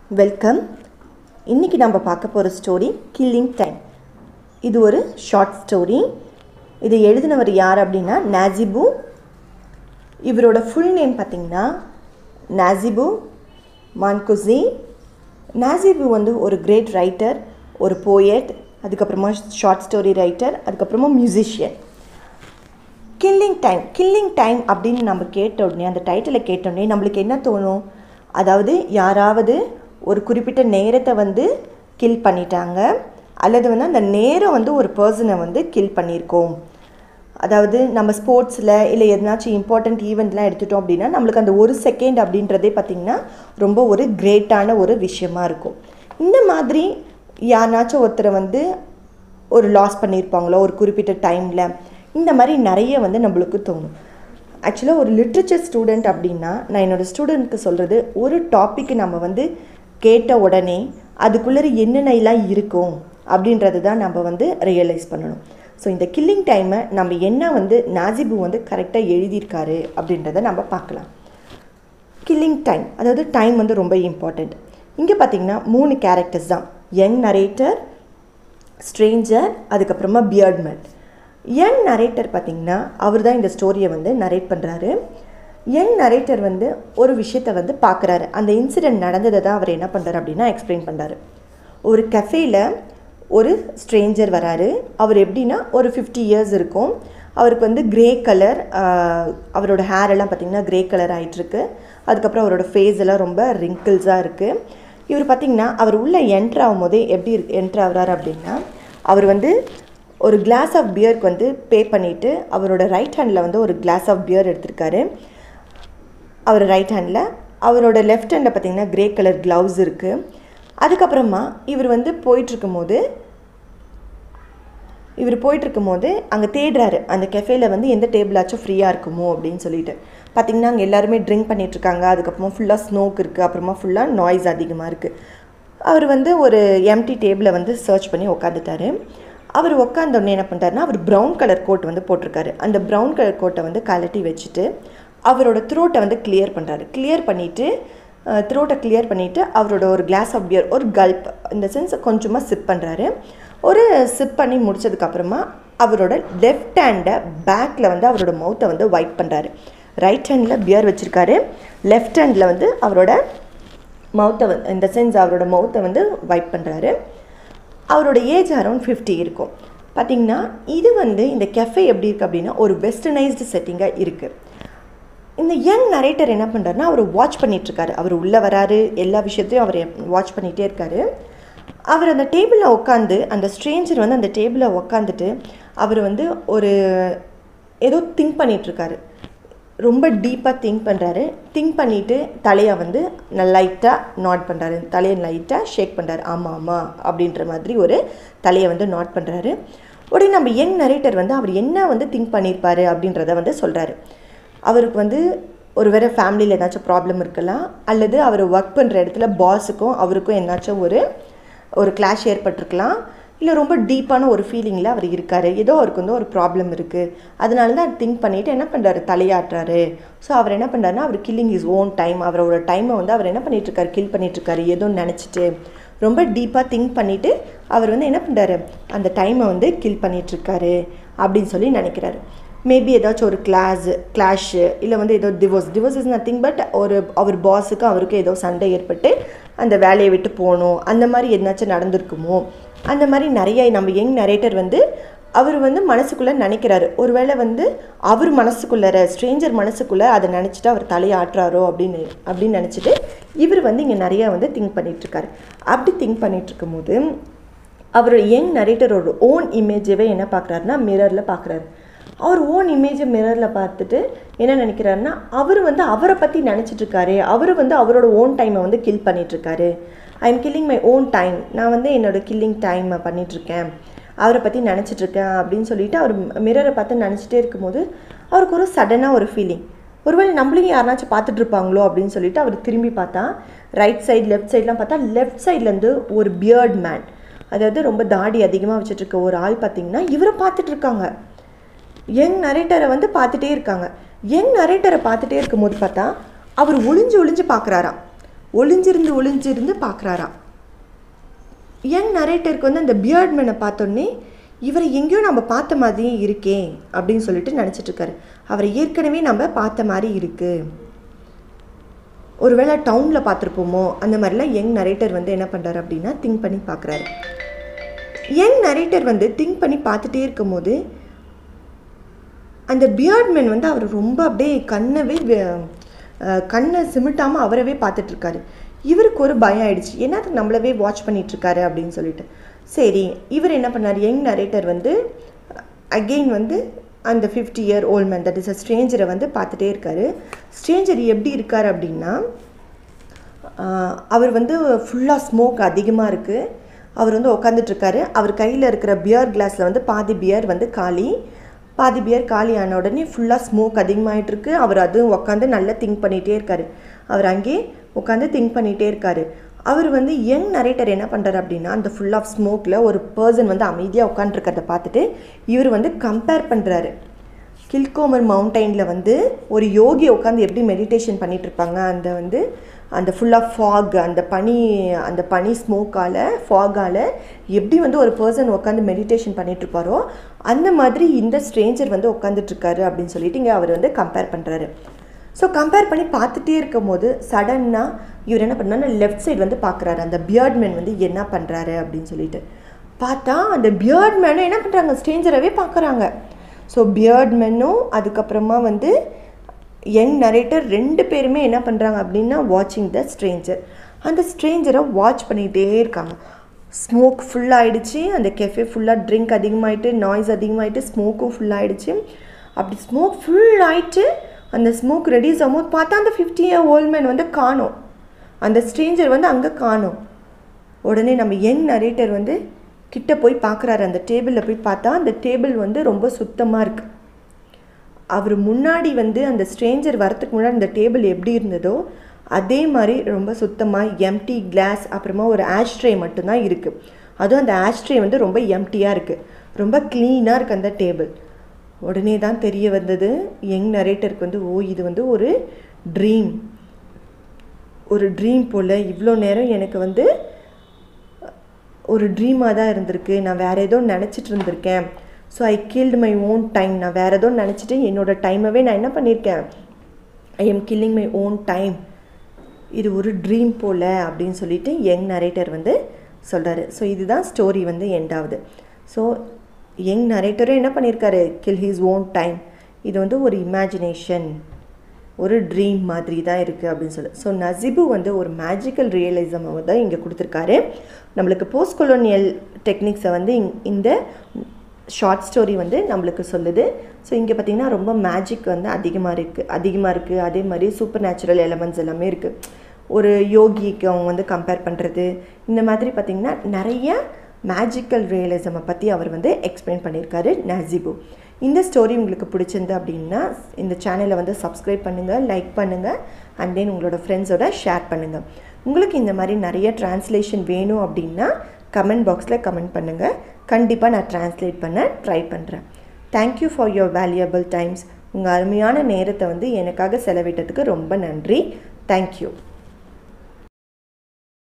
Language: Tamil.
வெல்கம் இன்றைக்கி நம்ம பார்க்க போகிற ஸ்டோரி கில்லிங் டைம் இது ஒரு ஷார்ட் ஸ்டோரி இதை எழுதினவர் யார் அப்படின்னா நாசிபு இவரோட ஃபுல் நேம் பார்த்திங்கன்னா நாசிபு மான்குசி நாசிபு வந்து ஒரு கிரேட் ரைட்டர் ஒரு போயட் அதுக்கப்புறமா ஷார்ட் ஸ்டோரி ரைட்டர் அதுக்கப்புறமா musician killing time killing time அப்படின்னு நம்ம கேட்ட உடனே அந்த டைட்டிலை கேட்ட உடனே நம்மளுக்கு என்ன தோணும் அதாவது யாராவது ஒரு குறிப்பிட்ட நேரத்தை வந்து கில் பண்ணிட்டாங்க அல்லது வந்து அந்த நேரம் வந்து ஒரு பர்சனை வந்து கில் பண்ணியிருக்கோம் அதாவது நம்ம ஸ்போர்ட்ஸில் இல்லை எதனாச்சும் இம்பார்ட்டண்ட் ஈவெண்ட்லாம் எடுத்துட்டோம் அப்படின்னா நம்மளுக்கு அந்த ஒரு செகண்ட் அப்படின்றதே பார்த்திங்கன்னா ரொம்ப ஒரு கிரேட்டான ஒரு விஷயமா இருக்கும் இந்த மாதிரி யாருனாச்சும் ஒருத்தரை வந்து ஒரு லாஸ் பண்ணியிருப்பாங்களோ ஒரு குறிப்பிட்ட டைமில் இந்த மாதிரி நிறைய வந்து நம்மளுக்கு தோணும் ஆக்சுவலாக ஒரு லிட்ரேச்சர் ஸ்டூடெண்ட் அப்படின்னா நான் என்னோடய ஸ்டூடெண்ட்க்கு சொல்கிறது ஒரு டாப்பிக்கு நம்ம வந்து கேட்ட உடனே அதுக்குள்ளே என்னென்னலாம் இருக்கும் அப்படின்றது தான் நம்ம வந்து ரியலைஸ் பண்ணணும் ஸோ இந்த கில்லிங் டைமை நம்ம என்ன வந்து நாசிபு வந்து கரெக்டாக எழுதியிருக்காரு அப்படின்றத நம்ம பார்க்கலாம் கில்லிங் டைம் அதாவது டைம் வந்து ரொம்ப இம்பார்ட்டண்ட் இங்கே பார்த்தீங்கன்னா மூணு கேரக்டர்ஸ் தான் யங் நரேட்டர் ஸ்ட்ரேஞ்சர் அதுக்கப்புறமா பியர்ட்மேன் யங் நரேட்டர் பார்த்திங்கன்னா அவர் தான் இந்த ஸ்டோரியை வந்து நரேட் பண்ணுறாரு யங் நரேட்டர் வந்து ஒரு விஷயத்தை வந்து பார்க்குறாரு அந்த இன்சிடெண்ட் நடந்ததை தான் அவர் என்ன பண்ணுறாரு அப்படின்னா எக்ஸ்பிளைன் பண்ணுறாரு ஒரு கஃபேயில் ஒரு ஸ்ட்ரேஞ்சர் வராரு அவர் எப்படின்னா ஒரு ஃபிஃப்டி இயர்ஸ் இருக்கும் அவருக்கு வந்து கிரே கலர் அவரோட ஹேர் எல்லாம் பார்த்திங்கன்னா கிரே கலர் ஆகிட்டுருக்கு அதுக்கப்புறம் அவரோட ஃபேஸ் எல்லாம் ரொம்ப ரிங்கிள்ஸாக இருக்குது இவர் பார்த்திங்கன்னா அவர் உள்ளே என்ட்ரு ஆகும் போதே எப்படி என்ட்ரு ஆகுறாரு அப்படின்னா அவர் வந்து ஒரு கிளாஸ் ஆஃப் பியருக்கு வந்து பே பண்ணிவிட்டு அவரோட ரைட் ஹேண்டில் வந்து ஒரு கிளாஸ் ஆஃப் பியர் எடுத்திருக்காரு அவர் ரைட் ஹேண்டில் அவரோட லெஃப்ட் ஹேண்டில் பார்த்திங்கன்னா க்ரே கலர் க்ளவுஸ் இருக்குது அதுக்கப்புறமா இவர் வந்து போயிட்டுருக்கும் போது இவர் போயிட்டுருக்கும் போது அங்கே தேடுறாரு அந்த கெஃபேல வந்து எந்த டேபிளாச்சும் ஃப்ரீயாக இருக்குமோ அப்படின்னு சொல்லிட்டு பார்த்திங்கன்னா அங்கே எல்லாருமே ட்ரிங்க் பண்ணிகிட்ருக்காங்க அதுக்கப்புறமா ஃபுல்லாக ஸ்னோக் இருக்குது அப்புறமா ஃபுல்லாக நாய்ஸ் அதிகமாக இருக்குது அவர் வந்து ஒரு எம்டி டேபிளை வந்து சர்ச் பண்ணி உட்காந்துட்டாரு அவர் உட்காந்தோடனே என்ன பண்ணுறாருனா அவர் ப்ரௌன் கலர் கோட் வந்து போட்டிருக்காரு அந்த ப்ரௌன் கலர் கோட்டை வந்து கலட்டி வச்சுட்டு அவரோட த்ரோட்டை வந்து கிளியர் பண்ணுறாரு கிளியர் பண்ணிவிட்டு த்ரோட்டை கிளியர் பண்ணிவிட்டு அவரோட ஒரு கிளாஸ் ஆஃப் பியர் ஒரு கல்ப் இந்த சென்ஸ் கொஞ்சமாக சிப் பண்ணுறாரு ஒரு சிப் பண்ணி முடிச்சதுக்கப்புறமா அவரோட லெஃப்ட் ஹேண்டை பேக்கில் வந்து அவரோட மவுத்தை வந்து வைப் பண்ணுறாரு ரைட் ஹேண்டில் பியர் வச்சுருக்காரு லெஃப்ட் ஹேண்டில் வந்து அவரோட மவுத்தை வந்து இந்த சென்ஸ் அவரோட மவுத்தை வந்து வைப் பண்ணுறாரு அவரோட ஏஜ் அரௌண்ட் ஃபிஃப்டி இருக்கும் பார்த்திங்கன்னா இது வந்து இந்த கெஃபே எப்படி இருக்குது அப்படின்னா ஒரு வெஸ்டர்னைஸ்டு செட்டிங்காக இருக்குது இந்த யங் நரேட்டர் என்ன பண்ணுறாருனா அவர் வாட்ச் பண்ணிகிட்ருக்காரு அவர் உள்ளே வராரு எல்லா விஷயத்தையும் அவர் வாட்ச் பண்ணிகிட்டே இருக்காரு அவர் அந்த டேபிளில் உட்காந்து அந்த ஸ்ட்ரேஞ்சர் வந்து அந்த டேபிளில் உட்காந்துட்டு அவர் வந்து ஒரு ஏதோ திங்க் பண்ணிகிட்ருக்காரு ரொம்ப டீப்பாக திங்க் பண்ணுறாரு திங்க் பண்ணிவிட்டு தலையை வந்து லைட்டாக நாட் பண்ணுறாரு தலையை லைட்டாக ஷேக் பண்ணுறாரு ஆமாம் ஆமாம் அப்படின்ற மாதிரி ஒரு தலையை வந்து நாட் பண்ணுறாரு உடனே நம்ம யங் நரேட்டர் வந்து அவர் என்ன வந்து திங்க் பண்ணியிருப்பாரு அப்படின்றத வந்து சொல்கிறாரு அவருக்கு வந்து ஒரு வேறு ஃபேமிலியில் ஏதாச்சும் ப்ராப்ளம் இருக்கலாம் அல்லது அவர் ஒர்க் பண்ணுற இடத்துல பாஸுக்கும் அவருக்கும் என்னாச்சும் ஒரு ஒரு கிளாஷ் ஏற்பட்டிருக்கலாம் இல்லை ரொம்ப டீப்பான ஒரு ஃபீலிங்கில் அவர் இருக்கார் ஏதோ அவருக்கு வந்து ஒரு ப்ராப்ளம் இருக்குது அதனால தான் திங்க் பண்ணிவிட்டு என்ன பண்ணுறாரு தலையாட்டுறாரு ஸோ அவர் என்ன பண்ணுறாருனா அவர் கில்லிங் இஸ் ஓன் டைம் அவரோட டைமை வந்து அவர் என்ன பண்ணிகிட்ருக்காரு கில் பண்ணிகிட்ருக்காரு ஏதோ நினச்சிட்டு ரொம்ப டீப்பாக திங்க் பண்ணிவிட்டு அவர் வந்து என்ன பண்ணுறாரு அந்த டைமை வந்து கில் பண்ணிகிட்ருக்காரு அப்படின்னு சொல்லி நினைக்கிறாரு மேபி ஏதாச்சும் ஒரு கிளாஸ் கிளாஷு இல்லை வந்து ஏதோ divorce divorce is nothing but ஒரு அவர் பாஸுக்கு அவருக்கு ஏதோ சண்டை ஏற்பட்டு அந்த வேலையை விட்டு போகணும் அந்த மாதிரி எதனாச்சும் நடந்திருக்குமோ அந்த மாதிரி நிறைய நம்ம யங் நரேட்டர் வந்து அவர் வந்து மனசுக்குள்ளே நினைக்கிறாரு ஒருவேளை வந்து அவர் மனசுக்குள்ளார ஸ்ட்ரேஞ்சர் மனசுக்குள்ளே அதை நினச்சிட்டு அவர் தலையாட்டுறாரோ அப்படின்னு அப்படின்னு நினச்சிட்டு இவர் வந்து இங்கே நிறையா வந்து திங்க் பண்ணிகிட்ருக்காரு அப்படி திங்க் பண்ணிகிட்ருக்கும் போது அவர் யங் நரேட்டரோட ஓன் இமேஜவே என்ன பார்க்குறாருன்னா மிரரில் பார்க்குறாரு அவர் ஓன் இமேஜை மிரரில் பார்த்துட்டு என்ன நினைக்கிறாருன்னா அவர் வந்து அவரை பற்றி நினச்சிட்ருக்காரு அவர் வந்து அவரோட ஓன் டைமை வந்து கில் பண்ணிகிட்ருக்காரு I am killing my own time நான் வந்து என்னோடய கில்லிங் டைம் பண்ணிகிட்ருக்கேன் அவரை பற்றி நினச்சிட்ருக்கேன் அப்படின்னு சொல்லிட்டு அவர் மிரரை பார்த்து நினச்சிட்டே இருக்கும்போது அவருக்கு ஒரு சடனாக ஒரு ஃபீலிங் ஒருவேளை நம்மளையும் யாருனாச்சும் பார்த்துட்டு இருப்பாங்களோ அப்படின்னு சொல்லிட்டு அவர் திரும்பி பார்த்தா ரைட் சைடு லெஃப்ட் சைட்லாம் பார்த்தா லெஃப்ட் சைட்லேருந்து ஒரு பியர்ட் மேன் அதாவது ரொம்ப தாடி அதிகமாக வச்சுட்ருக்க ஒரு ஆள் பார்த்திங்கன்னா இவரை பார்த்துட்டு இருக்காங்க யங் நரேட்டரை வந்து பார்த்துட்டே இருக்காங்க யங் நரேட்டரை பார்த்துட்டே இருக்கும்போது பார்த்தா அவர் ஒளிஞ்சு ஒளிஞ்சு பார்க்குறாராம் ஒளிஞ்சிருந்து ஒளிஞ்சிருந்து பார்க்குறாராம் யங் நரேட்டருக்கு வந்து அந்த பியர்ட்மேனை பார்த்தோன்னே இவரை எங்கேயோ நம்ம பார்த்த மாதிரியே இருக்கே அப்படின்னு சொல்லிட்டு நினச்சிட்டு இருக்காரு அவரை ஏற்கனவே நம்ம பார்த்த மாதிரி இருக்கு ஒருவேளை டவுனில் பார்த்துருப்போமோ அந்த மாதிரிலாம் யங் நரேட்டர் வந்து என்ன பண்ணுறாரு அப்படின்னா திங்க் பண்ணி பார்க்குறாரு யங் நரேட்டர் வந்து திங்க் பண்ணி பார்த்துட்டே இருக்கும்போது அந்த பியர்ட்மேன் வந்து அவர் ரொம்ப அப்படியே கண்ணவே வே- அஹ் கண்ணை சிமிட்டாமல் அவரவே பார்த்துட்ருக்காரு இவருக்கு ஒரு பயம் ஆயிடுச்சு என்னத்துக்கு நம்மளவே வாட்ச் பண்ணிகிட்ருக்காரு அப்படின்னு சொல்லிட்டு சரி இவர் என்ன பண்ணார் யங் நரேட்டர் வந்து அகெயின் வந்து அந்த fifty year old man that is a ஸ்ட்ரேஞ்சரை வந்து பார்த்துட்டே இருக்காரு ஸ்ட்ரேஞ்சர் எப்படி இருக்கார் அப்படின்னா ஆஹ் அவர் வந்து ஃபுல்லாக ஸ்மோக் அதிகமாக இருக்குது அவர் வந்து உட்காந்துட்ருக்காரு அவர் கையில் இருக்கிற பியர் கிளாஸில் வந்து பாதி பியர் வந்து காலி பாதி பியர் காலி ஆன உடனே ஃபுல்லாக ஸ்மோக் அதிகமாயிட்டு இருக்கு அவர் அதுவும் உட்காந்து நல்லா திங்க் பண்ணிகிட்டே இருக்காரு அவர் அங்கேயே உட்காந்து திங்க் பண்ணிகிட்டே இருக்காரு அவர் வந்து யங் நரேட்டர் என்ன பண்ணுறாரு அப்படின்னா அந்த ஃபுல் ஆஃப் ஸ்மோக்கில் ஒரு பர்சன் வந்து அமைதியாக உட்காந்துருக்கிறத பார்த்துட்டு இவர் வந்து கம்பேர் பண்ணுறாரு கில்கோமர் மவுண்டைனில் வந்து ஒரு யோகி உட்காந்து எப்படி மெடிடேஷன் பண்ணிட்டு இருப்பாங்க அந்த வந்து அந்த ஃபுல்லாக ஃபாக் அந்த பனி அந்த பனி ஸ்மோக்கால் ஃபாகால் எப்படி வந்து ஒரு பர்சன் உட்காந்து மெடிடேஷன் பண்ணிட்டு இருப்பாரோ அந்த மாதிரி இந்த ஸ்ட்ரேஞ்சர் வந்து உட்காந்துட்ருக்காரு அப்படின்னு சொல்லிட்டு இங்கே அவர் வந்து கம்பேர் பண்ணுறாரு ஸோ கம்பேர் பண்ணி பார்த்துட்டே இருக்கும் போது சடன்னாக இவர் என்ன பண்ணாரு லெஃப்ட் சைடு வந்து பார்க்குறாரு அந்த பியர்ட்மேன் வந்து என்ன பண்ணுறாரு அப்படின்னு சொல்லிட்டு பார்த்தா அந்த பியர்ட்மேனும் என்ன பண்ணுறாங்க ஸ்ட்ரேஞ்சரவே பார்க்குறாங்க ஸோ பியர்ட்மேனும் அதுக்கப்புறமா வந்து யங் நரேட்டர் ரெண்டு பேருமே என்ன பண்ணுறாங்க அப்படின்னா வாட்சிங் த ஸ்ட்ரேஞ்சர் அந்த ஸ்ட்ரேஞ்சரை வாட்ச் பண்ணிகிட்டே இருக்காங்க ஸ்மோக் ஃபுல்லாகிடுச்சு அந்த கெஃபே ஃபுல்லாக ட்ரிங்க் அதிகமாயிட்டு நாய்ஸ் அதிகமாயிட்டு ஸ்மோக்கும் ஃபுல்லாகிடுச்சு அப்படி ஸ்மோக் ஃபுல் ஆயிட்டு அந்த ஸ்மோக் ரெடியூஸ் ஆகும்போது பார்த்தா அந்த ஃபிஃப்டி இயர் ஓல்ட் மேன் வந்து காணோம் அந்த ஸ்ட்ரேஞ்சர் வந்து அங்கே காணோம் உடனே நம்ம யங் நரேட்டர் வந்து கிட்ட போய் பார்க்குறாரு அந்த டேபிளில் போய் பார்த்தா அந்த டேபிள் வந்து ரொம்ப சுத்தமாக இருக்குது அவர் முன்னாடி வந்து அந்த ஸ்ட்ரேஞ்சர் வரத்துக்கு முன்னாடி அந்த டேபிள் எப்படி இருந்ததோ அதே மாதிரி ரொம்ப சுத்தமாக எம்டி கிளாஸ் அப்புறமா ஒரு ஆஷ்ட்ரே மட்டும்தான் இருக்குது அதுவும் அந்த ஆஷ்ட்ரே வந்து ரொம்ப எம்டியாக இருக்குது ரொம்ப க்ளீனாக இருக்குது அந்த டேபிள் உடனே தான் தெரிய வந்தது யங் நரேட்டருக்கு வந்து ஓ இது வந்து ஒரு ட்ரீம் ஒரு ட்ரீம் போல் இவ்வளோ நேரம் எனக்கு வந்து ஒரு ட்ரீமாக தான் இருந்திருக்கு நான் வேறு ஏதோ நினச்சிட்டு இருந்திருக்கேன் so I killed my own time நான் வேறு ஏதோ நினச்சிட்டு என்னோடய டைமவே நான் என்ன பண்ணியிருக்கேன் I am killing my own time இது ஒரு ட்ரீம் போல் அப்படின்னு சொல்லிட்டு யங் நரேட்டர் வந்து சொல்கிறாரு ஸோ இதுதான் ஸ்டோரி வந்து எண்ட் ஆகுது ஸோ யங் நரேட்டரும் என்ன பண்ணியிருக்காரு கில் ஹீஸ் ஓன் டைம் இது வந்து ஒரு இமேஜினேஷன் ஒரு ட்ரீம் மாதிரி தான் இருக்குது அப்படின்னு சொல்லி ஸோ நசிபு வந்து ஒரு மேஜிக்கல் ரியலிசம் தான் இங்கே கொடுத்துருக்காரு நம்மளுக்கு போஸ்ட் கொலோனியல் டெக்னிக்ஸை வந்து இங் இந்த ஷார்ட் ஸ்டோரி வந்து நம்மளுக்கு சொல்லுது ஸோ இங்கே பார்த்திங்கன்னா ரொம்ப மேஜிக் வந்து அதிகமாக இருக்குது அதிகமாக இருக்குது அதே மாதிரி சூப்பர் நேச்சுரல் எலமெண்ட்ஸ் எல்லாமே இருக்குது ஒரு யோகிக்கு அவங்க வந்து கம்பேர் பண்ணுறது இந்த மாதிரி பார்த்திங்கன்னா நிறைய மேஜிக்கல் ரியலிசமை பற்றி அவர் வந்து எக்ஸ்பிளைன் பண்ணியிருக்காரு நசிபு இந்த ஸ்டோரி உங்களுக்கு பிடிச்சிருந்து அப்படின்னா இந்த சேனலை வந்து சப்ஸ்கிரைப் பண்ணுங்கள் லைக் பண்ணுங்கள் அண்ட் தென் உங்களோட ஃப்ரெண்ட்ஸோட ஷேர் பண்ணுங்கள் உங்களுக்கு இந்த மாதிரி நிறைய டிரான்ஸ்லேஷன் வேணும் அப்படின்னா கமெண்ட் பாக்ஸில் கமெண்ட் பண்ணுங்கள் கண்டிப்பாக நான் ட்ரான்ஸ்லேட் பண்ண ட்ரை பண்ணுறேன் thank you for your valuable times உங்கள் அருமையான நேரத்தை வந்து எனக்காக செலவிட்டதுக்கு ரொம்ப நன்றி தேங்க்யூ